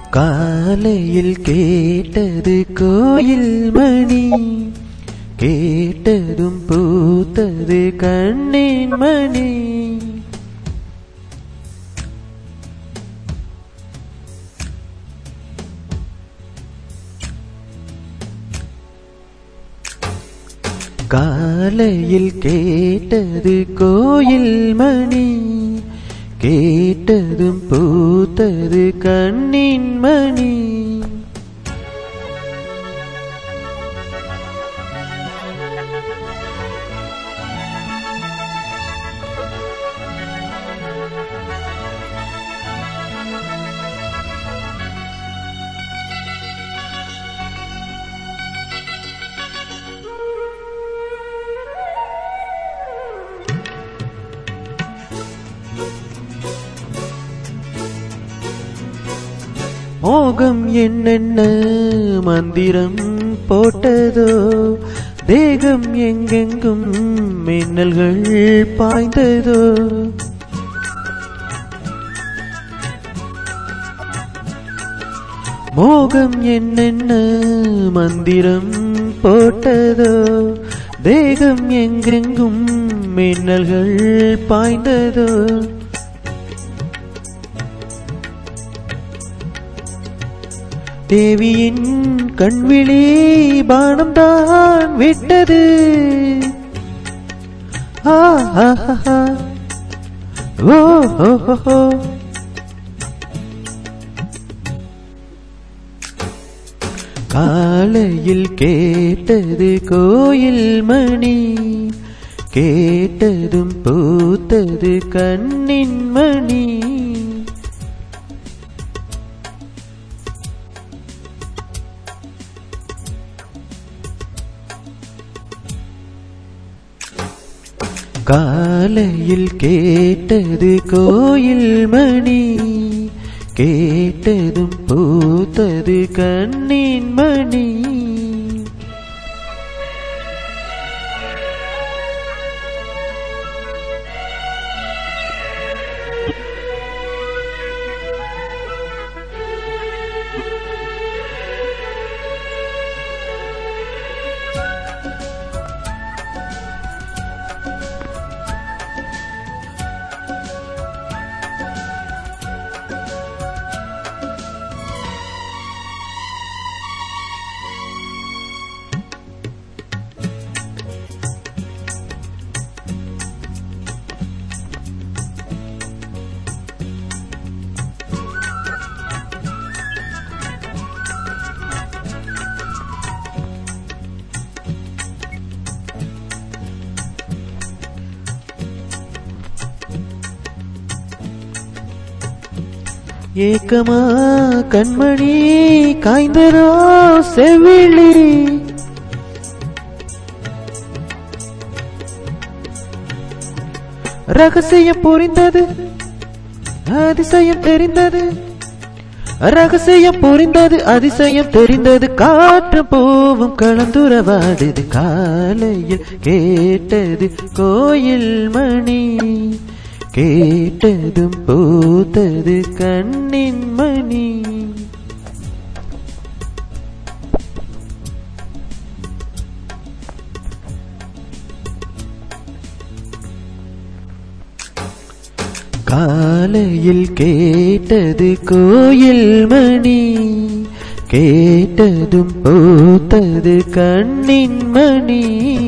காலையில் கேட்டது கோயில் மணி கேட்டதும் பூத்தது கண்ணின் மணி காலையில் கேட்டது கோயில் மணி கேட்டதும் பூத்தது கண்ணின் மணி மோகம் என்னென்ன மந்திரம் போட்டதோ தேகம் எங்கெங்கும் மின்னல்கள் பாய்ந்ததோ மோகம் என்னென்ன மந்திரம் போட்டதோ தேகம் எங்கெங்கும் மின்னல்கள் பாய்ந்ததோ தேவியின் கண்விழி பானம் தான் விட்டது ஆ, ஆ, ஆ, ஆ. ஓ ஹோ, ஹோ, ஹோ. காலையில் கேட்டது கோயில் மணி கேட்டதும் பூத்தது கண்ணின் மணி காலையில் கேட்டது கோயில் மணி கேட்டதும் பூத்தது கண்ணின் மணி ஏக்கமா கண்மணி காய்ந்தரோ செவிழி ரகசியம் புரிந்தது அதிசயம் தெரிந்தது ரகசியம் புரிந்தது அதிசயம் தெரிந்தது காற்று பூவும் கலந்துரவாடுது காலையில் கேட்டது கோயில் மணி கேட்டதும் பூத்தது கண்ணின் மணி காலையில் கேட்டது கோயில் மணி கேட்டதும் பூத்தது கண்ணின் மணி